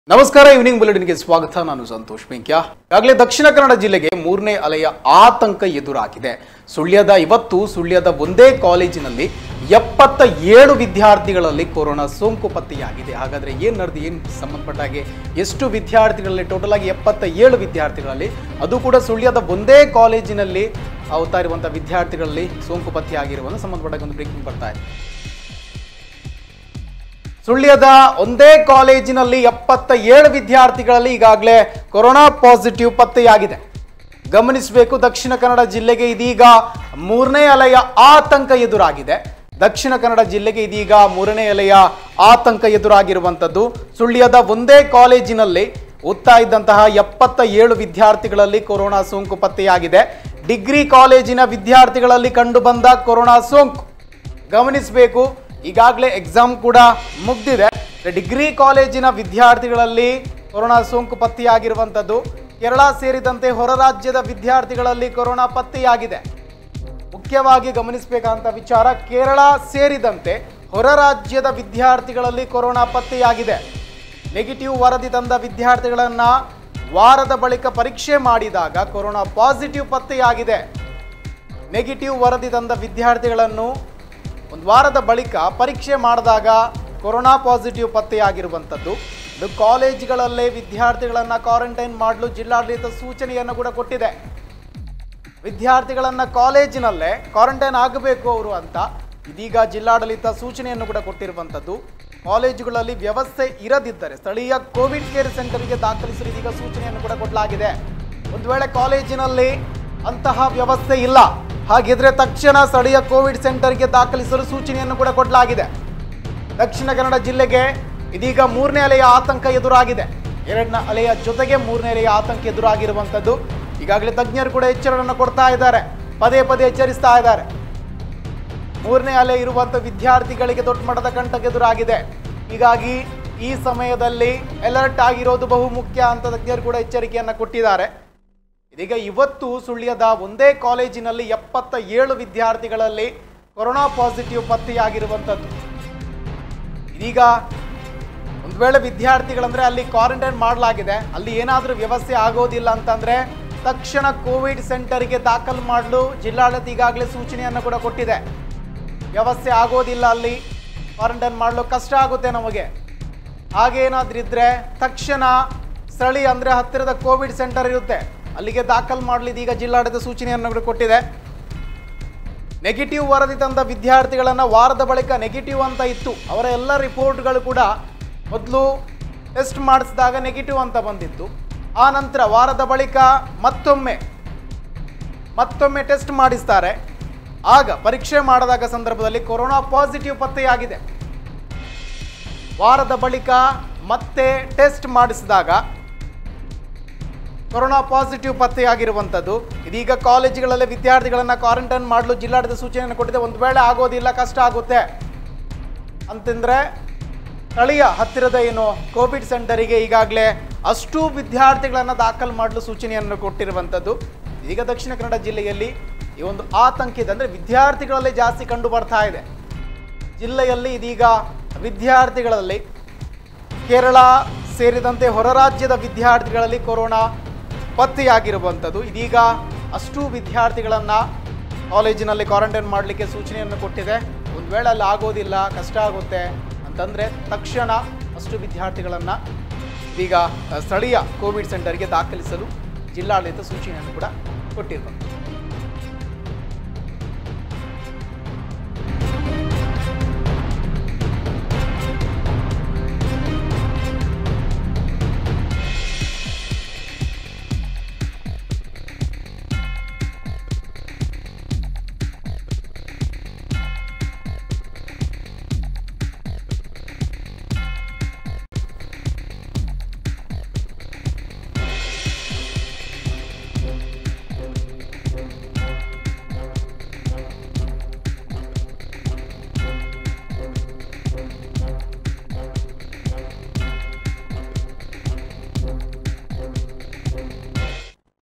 ನಮಸ್ಕಾರ ಈವ್ನಿಂಗ್ ಬುಲೆಟಿನ್ಗೆ ಸ್ವಾಗತ ನಾನು ಸಂತೋಷ್ ಪಿಂಕ್ಯ ಈಗಾಗಲೇ ದಕ್ಷಿಣ ಕನ್ನಡ ಜಿಲ್ಲೆಗೆ ಮೂರನೇ ಅಲೆಯ ಆತಂಕ ಎದುರಾಗಿದೆ ಸುಳ್ಯದ ಇವತ್ತು ಸುಳ್ಯದ ಒಂದೇ ಕಾಲೇಜಿನಲ್ಲಿ ಎಪ್ಪತ್ತ ಏಳು ವಿದ್ಯಾರ್ಥಿಗಳಲ್ಲಿ ಕೊರೋನಾ ಸೋಂಕು ಪತ್ತೆಯಾಗಿದೆ ಹಾಗಾದ್ರೆ ಏನ್ ನಡೆದು ಏನ್ ಸಂಬಂಧಪಟ್ಟ ಹಾಗೆ ಎಷ್ಟು ವಿದ್ಯಾರ್ಥಿಗಳಲ್ಲಿ ಟೋಟಲ್ ಆಗಿ ಎಪ್ಪತ್ತ ಏಳು ವಿದ್ಯಾರ್ಥಿಗಳಲ್ಲಿ ಅದು ಕೂಡ ಸುಳ್ಯದ ಒಂದೇ ಕಾಲೇಜಿನಲ್ಲಿ ಓದ್ತಾ ಇರುವಂತಹ ವಿದ್ಯಾರ್ಥಿಗಳಲ್ಲಿ ಸೋಂಕು ಪತ್ತೆಯಾಗಿರುವಂತ ಸಂಬಂಧಪಟ್ಟ ಒಂದು ಬ್ರೇಕಿಂಗ್ ಬರ್ತಾ ಇದೆ ಸುಳ್ಯದ ಒಂದೇ ಕಾಲೇಜಿನಲ್ಲಿ ಎಪ್ಪತ್ತ ಏಳು ವಿದ್ಯಾರ್ಥಿಗಳಲ್ಲಿ ಈಗಾಗಲೇ ಕೊರೋನಾ ಪಾಸಿಟಿವ್ ಪತ್ತೆಯಾಗಿದೆ ಗಮನಿಸಬೇಕು ದಕ್ಷಿಣ ಕನ್ನಡ ಜಿಲ್ಲೆಗೆ ಇದೀಗ ಮೂರನೇ ಅಲೆಯ ಆತಂಕ ಎದುರಾಗಿದೆ ದಕ್ಷಿಣ ಕನ್ನಡ ಜಿಲ್ಲೆಗೆ ಇದೀಗ ಮೂರನೇ ಅಲೆಯ ಆತಂಕ ಎದುರಾಗಿರುವಂಥದ್ದು ಸುಳ್ಯದ ಒಂದೇ ಕಾಲೇಜಿನಲ್ಲಿ ಓದ್ತಾ ಇದ್ದಂತಹ ಎಪ್ಪತ್ತ ಏಳು ವಿದ್ಯಾರ್ಥಿಗಳಲ್ಲಿ ಕೊರೋನಾ ಸೋಂಕು ಪತ್ತೆಯಾಗಿದೆ ಡಿಗ್ರಿ ಕಾಲೇಜಿನ ವಿದ್ಯಾರ್ಥಿಗಳಲ್ಲಿ ಕಂಡುಬಂದ ಕೊರೋನಾ ಸೋಂಕು ಗಮನಿಸಬೇಕು ಈಗಾಗಲೇ ಎಕ್ಸಾಮ್ ಕೂಡ ಮುಗ್ದಿದೆ ಡಿಗ್ರಿ ಕಾಲೇಜಿನ ವಿದ್ಯಾರ್ಥಿಗಳಲ್ಲಿ ಕೊರೋನಾ ಸೋಂಕು ಪತ್ತೆಯಾಗಿರುವಂಥದ್ದು ಕೇರಳ ಸೇರಿದಂತೆ ಹೊರ ರಾಜ್ಯದ ವಿದ್ಯಾರ್ಥಿಗಳಲ್ಲಿ ಕೊರೋನಾ ಪತ್ತೆಯಾಗಿದೆ ಮುಖ್ಯವಾಗಿ ಗಮನಿಸಬೇಕಂತ ವಿಚಾರ ಕೇರಳ ಸೇರಿದಂತೆ ಹೊರ ರಾಜ್ಯದ ವಿದ್ಯಾರ್ಥಿಗಳಲ್ಲಿ ಕೊರೋನಾ ಪತ್ತೆಯಾಗಿದೆ ನೆಗೆಟಿವ್ ವರದಿ ತಂದ ವಿದ್ಯಾರ್ಥಿಗಳನ್ನ ವಾರದ ಬಳಿಕ ಪರೀಕ್ಷೆ ಮಾಡಿದಾಗ ಕೊರೋನಾ ಪಾಸಿಟಿವ್ ಪತ್ತೆಯಾಗಿದೆ ನೆಗೆಟಿವ್ ವರದಿ ತಂದ ವಿದ್ಯಾರ್ಥಿಗಳನ್ನು ಒಂದು ವಾರದ ಬಳಿಕ ಪರೀಕ್ಷೆ ಮಾಡಿದಾಗ ಕೊರೋನಾ ಪಾಸಿಟಿವ್ ಪತ್ತೆಯಾಗಿರುವಂಥದ್ದು ಇದು ಕಾಲೇಜುಗಳಲ್ಲೇ ವಿದ್ಯಾರ್ಥಿಗಳನ್ನು ಕ್ವಾರಂಟೈನ್ ಮಾಡಲು ಜಿಲ್ಲಾಡಳಿತ ಸೂಚನೆಯನ್ನು ಕೂಡ ಕೊಟ್ಟಿದೆ ವಿದ್ಯಾರ್ಥಿಗಳನ್ನು ಕಾಲೇಜಿನಲ್ಲೇ ಕ್ವಾರಂಟೈನ್ ಆಗಬೇಕು ಅವರು ಅಂತ ಇದೀಗ ಜಿಲ್ಲಾಡಳಿತ ಸೂಚನೆಯನ್ನು ಕೂಡ ಕೊಟ್ಟಿರುವಂಥದ್ದು ಕಾಲೇಜುಗಳಲ್ಲಿ ವ್ಯವಸ್ಥೆ ಇರದಿದ್ದರೆ ಸ್ಥಳೀಯ ಕೋವಿಡ್ ಕೇರ್ ಸೆಂಟರ್ಗೆ ದಾಖಲಿಸಲು ಇದೀಗ ಸೂಚನೆಯನ್ನು ಕೂಡ ಕೊಡಲಾಗಿದೆ ಒಂದು ವೇಳೆ ಕಾಲೇಜಿನಲ್ಲಿ ಅಂತಹ ವ್ಯವಸ್ಥೆ ಇಲ್ಲ ಹಾಗಿದ್ರೆ ತಕ್ಷಣ ಸ್ಥಳೀಯ ಕೋವಿಡ್ ಸೆಂಟರ್ಗೆ ದಾಖಲಿಸಲು ಸೂಚನೆಯನ್ನು ಕೂಡ ಕೊಡಲಾಗಿದೆ ದಕ್ಷಿಣ ಕನ್ನಡ ಜಿಲ್ಲೆಗೆ ಇದೀಗ ಮೂರನೇ ಅಲೆಯ ಆತಂಕ ಎದುರಾಗಿದೆ ಎರಡನೇ ಅಲೆಯ ಜೊತೆಗೆ ಮೂರನೇ ಅಲೆಯ ಆತಂಕ ಎದುರಾಗಿರುವಂಥದ್ದು ಈಗಾಗಲೇ ತಜ್ಞರು ಕೂಡ ಎಚ್ಚರವನ್ನು ಕೊಡ್ತಾ ಇದ್ದಾರೆ ಪದೇ ಪದೇ ಎಚ್ಚರಿಸ್ತಾ ಇದ್ದಾರೆ ಮೂರನೇ ಅಲೆ ಇರುವಂಥ ವಿದ್ಯಾರ್ಥಿಗಳಿಗೆ ದೊಡ್ಡ ಮಟ್ಟದ ಕಂಟಕ ಎದುರಾಗಿದೆ ಹೀಗಾಗಿ ಈ ಸಮಯದಲ್ಲಿ ಅಲರ್ಟ್ ಆಗಿರೋದು ಬಹು ಮುಖ್ಯ ಅಂತ ತಜ್ಞರು ಕೂಡ ಎಚ್ಚರಿಕೆಯನ್ನು ಕೊಟ್ಟಿದ್ದಾರೆ ಇದೀಗ ಇವತ್ತು ಸುಳ್ಯದ ಒಂದೇ ಕಾಲೇಜಿನಲ್ಲಿ ಎಪ್ಪತ್ತ ಏಳು ವಿದ್ಯಾರ್ಥಿಗಳಲ್ಲಿ ಕೊರೋನಾ ಪಾಸಿಟಿವ್ ಪತ್ತೆಯಾಗಿರುವಂಥದ್ದು ಇದೀಗ ಒಂದು ವೇಳೆ ವಿದ್ಯಾರ್ಥಿಗಳಂದ್ರೆ ಅಲ್ಲಿ ಕ್ವಾರಂಟೈನ್ ಮಾಡಲಾಗಿದೆ ಅಲ್ಲಿ ಏನಾದರೂ ವ್ಯವಸ್ಥೆ ಆಗೋದಿಲ್ಲ ಅಂತಂದ್ರೆ ತಕ್ಷಣ ಕೋವಿಡ್ ಸೆಂಟರ್ಗೆ ದಾಖಲು ಮಾಡಲು ಜಿಲ್ಲಾಡಳಿತ ಈಗಾಗಲೇ ಸೂಚನೆಯನ್ನು ಕೂಡ ಕೊಟ್ಟಿದೆ ವ್ಯವಸ್ಥೆ ಆಗೋದಿಲ್ಲ ಅಲ್ಲಿ ಕ್ವಾರಂಟೈನ್ ಮಾಡಲು ಕಷ್ಟ ಆಗುತ್ತೆ ನಮಗೆ ಹಾಗೇನಾದ್ರೂ ಇದ್ರೆ ತಕ್ಷಣ ಸ್ಥಳೀಯ ಅಂದರೆ ಹತ್ತಿರದ ಕೋವಿಡ್ ಸೆಂಟರ್ ಇರುತ್ತೆ ಅಲ್ಲಿಗೆ ದಾಖಲು ಮಾಡಲಿ ಇದೀಗ ಜಿಲ್ಲಾಡಳಿತ ಸೂಚನೆಯನ್ನು ಕೂಡ ಕೊಟ್ಟಿದೆ ನೆಗೆಟಿವ್ ವರದಿ ತಂದ ವಿದ್ಯಾರ್ಥಿಗಳನ್ನು ವಾರದ ಬಳಿಕ ನೆಗೆಟಿವ್ ಅಂತ ಇತ್ತು ಅವರ ಎಲ್ಲ ರಿಪೋರ್ಟ್ಗಳು ಕೂಡ ಮೊದಲು ಟೆಸ್ಟ್ ಮಾಡಿಸಿದಾಗ ನೆಗೆಟಿವ್ ಅಂತ ಬಂದಿತ್ತು ಆ ನಂತರ ವಾರದ ಬಳಿಕ ಮತ್ತೊಮ್ಮೆ ಮತ್ತೊಮ್ಮೆ ಟೆಸ್ಟ್ ಮಾಡಿಸ್ತಾರೆ ಆಗ ಪರೀಕ್ಷೆ ಮಾಡಿದಾಗ ಸಂದರ್ಭದಲ್ಲಿ ಕೊರೋನಾ ಪಾಸಿಟಿವ್ ಪತ್ತೆಯಾಗಿದೆ ವಾರದ ಬಳಿಕ ಮತ್ತೆ ಟೆಸ್ಟ್ ಮಾಡಿಸಿದಾಗ ಕೊರೋನಾ ಪಾಸಿಟಿವ್ ಪತ್ತೆಯಾಗಿರುವಂಥದ್ದು ಇದೀಗ ಕಾಲೇಜುಗಳಲ್ಲಿ ವಿದ್ಯಾರ್ಥಿಗಳನ್ನು ಕ್ವಾರಂಟೈನ್ ಮಾಡಲು ಜಿಲ್ಲಾಡಳಿತ ಸೂಚನೆಯನ್ನು ಕೊಟ್ಟಿದೆ ಒಂದು ವೇಳೆ ಆಗೋದಿಲ್ಲ ಕಷ್ಟ ಆಗುತ್ತೆ ಅಂತಂದ್ರೆ ಸ್ಥಳೀಯ ಹತ್ತಿರದ ಏನು ಕೋವಿಡ್ ಸೆಂಟರಿಗೆ ಈಗಾಗಲೇ ಅಷ್ಟು ವಿದ್ಯಾರ್ಥಿಗಳನ್ನು ದಾಖಲು ಮಾಡಲು ಸೂಚನೆಯನ್ನು ಕೊಟ್ಟಿರುವಂಥದ್ದು ಈಗ ದಕ್ಷಿಣ ಕನ್ನಡ ಜಿಲ್ಲೆಯಲ್ಲಿ ಈ ಒಂದು ಆತಂಕ ಇದೆ ಅಂದರೆ ವಿದ್ಯಾರ್ಥಿಗಳಲ್ಲಿ ಜಾಸ್ತಿ ಕಂಡು ಬರ್ತಾ ಇದೆ ಜಿಲ್ಲೆಯಲ್ಲಿ ಇದೀಗ ವಿದ್ಯಾರ್ಥಿಗಳಲ್ಲಿ ಕೇರಳ ಸೇರಿದಂತೆ ಹೊರ ರಾಜ್ಯದ ವಿದ್ಯಾರ್ಥಿಗಳಲ್ಲಿ ಕೊರೋನಾ ಪತ್ತೆಯಾಗಿರುವಂಥದ್ದು ಇದೀಗ ಅಷ್ಟು ವಿದ್ಯಾರ್ಥಿಗಳನ್ನು ಕಾಲೇಜಿನಲ್ಲಿ ಕ್ವಾರಂಟೈನ್ ಮಾಡಲಿಕ್ಕೆ ಸೂಚನೆಯನ್ನು ಕೊಟ್ಟಿದೆ ಒಂದು ವೇಳೆ ಅಲ್ಲಿ ಆಗೋದಿಲ್ಲ ಕಷ್ಟ ಆಗುತ್ತೆ ಅಂತಂದರೆ ತಕ್ಷಣ ಅಷ್ಟು ವಿದ್ಯಾರ್ಥಿಗಳನ್ನು ಈಗ ಸ್ಥಳೀಯ ಕೋವಿಡ್ ಸೆಂಟರ್ಗೆ ದಾಖಲಿಸಲು ಜಿಲ್ಲಾಡಳಿತ ಸೂಚನೆಯನ್ನು ಕೂಡ ಕೊಟ್ಟಿರುವಂಥದ್ದು